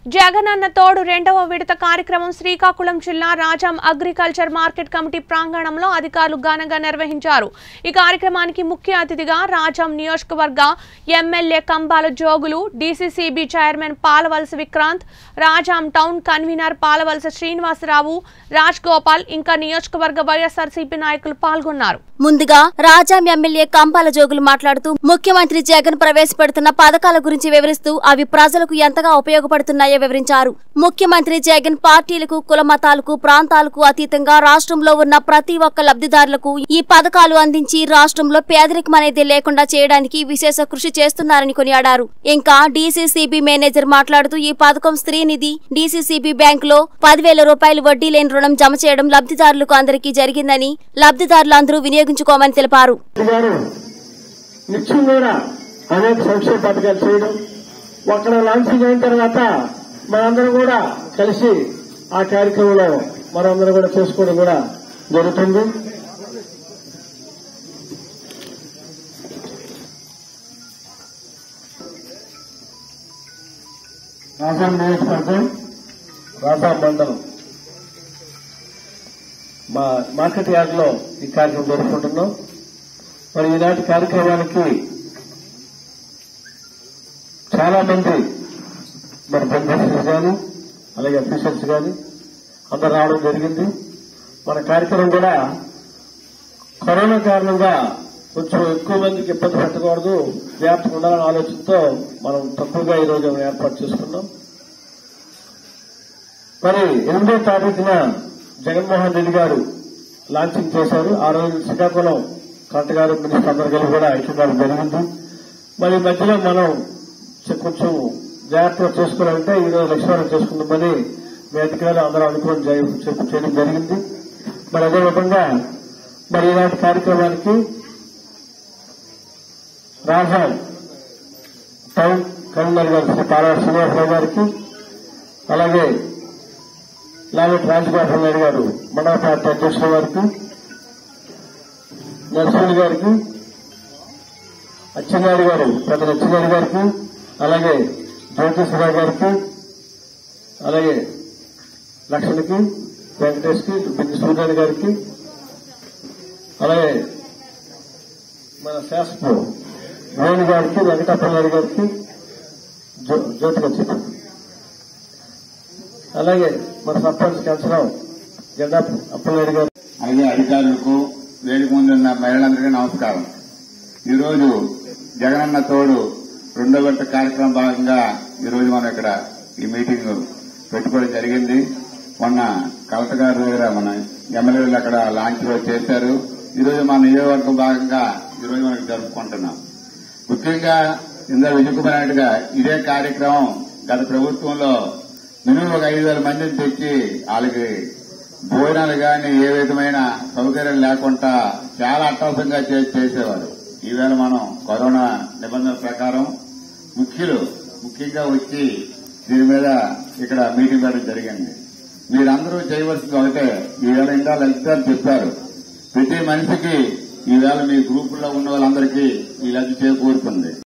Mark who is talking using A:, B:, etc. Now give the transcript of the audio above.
A: జగనన్న తోడు రెండవ విడత కార్యక్రమం శ్రీకాకుళం జిల్లా రాజాం అగ్రికల్చర్ మార్కెట్ కమిటీ ప్రాంగణంలో అధికారులు ఘనంగా నిర్వహించారు ఈ కార్యక్రమానికి ముఖ్య అతిథిగా రాజాం నియోజకవర్గ MLA Kambala Jogulu DCCB chairman Palavalasa Vikranth Rajam town convener Palavalasa Srinivasarao Raj Gopal ఇంకా నియోజకవర్గ వైఎస్ఆర్సీపీ నాయకులు పాల్గొన్నారు
B: ముందుగా రాజాం ఎమ్మెల్యే కంపాల జోగులు మాట్లాడుతూ ముఖ్యమంత్రి జగన్ ప్రవేశపెడుతున్న పథకాల గురించి వివరిస్తూ అవి ప్రజలకు ఎంతగా ఉపయోగపడుతున్నాయో వివరించారు ముఖ్యమంత్రి జగన్ పార్టీలకు కుల మతాలకు ప్రాంతాలకు అతీతంగా రాష్ట్రంలో ఉన్న ప్రతి ఒక్క లబ్ధిదారులకు ఈ పథకాలు అందించి రాష్ట్రంలో పేదరికం అనేది లేకుండా చేయడానికి విశేష కృషి చేస్తున్నారని కొనియాడారు ఇంకా డీసీసీబీ మేనేజర్ మాట్లాడుతూ ఈ పథకం స్త్రీ నిధి డీసీసీబీ బ్యాంకులో పదివేల రూపాయలు వడ్డీ లేని రుణం జమ చేయడం లబ్ధిదారులకు అందరికీ జరిగిందని లబ్ధిదారులు అందరూ వినియోగించుకోమని తెలిపారు
C: గారు నిత్యం కూడా అనేక సంక్షేమ పథకాలు చేయడం అక్కడ లాంచింగ్ అయిన తర్వాత మనందరం కూడా కలిసి ఆ కార్యక్రమంలో మనందరం కూడా చేసుకోవడం కూడా జరుగుతుంది రాజాం నియోజకవర్గం రాజాం మండలం మా మార్కెట్ యార్డ్ లో ఈ కార్యక్రమం జరుపుకుంటున్నాం మరి ఈనాటి కార్యక్రమానికి చాలా మంది మరి బెనిఫిషరీస్ కానీ అలాగే అఫీషియల్స్ కానీ అందరు రావడం జరిగింది మన కార్యక్రమం కూడా కరోనా కారణంగా కొంచెం ఎక్కువ మందికి ఇబ్బంది పెట్టకూడదు వ్యాప్తి ఉండాలనే ఆలోచనతో మనం తక్కువగా ఈ రోజు ఏర్పాటు చేసుకున్నాం మరి ఎనిమిదో తారీఖున జగన్మోహన్ రెడ్డి గారు లాంచింగ్ చేశారు ఆ రోజు శ్రీకాకుళం కలెక్టర్ గారు మినిస్టర్ అందరు కలిసి కూడా ఇవ్వడం జరిగింది మరి ఈ మధ్యలో మనం చె- కొంచెం జాగ్రత్తగా చేసుకోవాలంటే ఈ రోజు లక్ష్మణం చేసుకుందామని మీ అధికారులు అందరూ అనుకోవడం జరి- చెప్ప- చేయడం జరిగింది మరి అదే విధంగా మరి ఈనాటి కార్యక్రమానికి రాజాం టౌన్ కన్వీనర్ గారు శ్రీ పాలా శ్రీనివాసరావు గారికి అలాగే లావెట్ రాజగోపాల్ నాయుడు గారు మండల పార్టీ అధ్యక్షుల వారికి నరసింహులు గారికి అచ్చెన్నాయుడు గారు పెద్ద అచ్చెన్నాయుడు గారికి అలాగే జ్యోతిశ్వరరావు గారికి అలాగే లక్ష్మణ్కి వెంకటేష్కి బిందు సూర్యాని గారికి అలాగే మన శాసన వేణు గారికి వెంకటప్పనాయుడు గారికి జ్యో- జ్యోతిగా చెప్పారు అలాగే మన సర్పంచ్ కలసరావు జెండా అప్పలనాయుడు గారు
D: అలాగే అధికారులకు వేదిక ముందు ఉన్న మహిళలందరికీ నమస్కారం ఈరోజు జగనన్న తోడు రెండో విడత కార్యక్రమం భాగంగా ఈరోజు మనం ఇక్కడ ఈ మీటింగ్ పెట్టుకోవడం జరిగింది మొన్న కలెక్టర్ గారి దగ్గర మన ఎమ్మెల్యేలు అక్కడ లాంచ్ లో చేశారు ఈరోజు మన నియోజకవర్గం భాగంగా ఈరోజు మనం జరుపుకుంటున్నాం ముఖ్యంగా ఇందులో విజయకుమార్ నాయుడుగా ఇదే కార్యక్రమం గత ప్రభుత్వంలో మినిమం ఒక ఐదు వేల మందిని తెచ్చి వాళ్ళకి భోజనాలు గాని ఏ విధమైన సౌకర్యం లేకుండా చాలా అట్టహాసంగా చే- చేసేవారు ఈవేళ మనం కరోనా నిబంధనల ప్రకారం ముఖ్యులు ముఖ్యంగా వచ్చి దీని మీద ఇక్కడ మీటింగ్ పెట్టడం జరిగింది మీరందరూ చేయవలసింది ఒకటే ఈవేళ ఇంకా లలితాలు చెప్పారు ప్రతి మనిషికి ఈవేళ మీ గ్రూపుల్లో ఉన్న వాళ్ళందరికీ ఈ లబ్ధి చేకూరుతుంది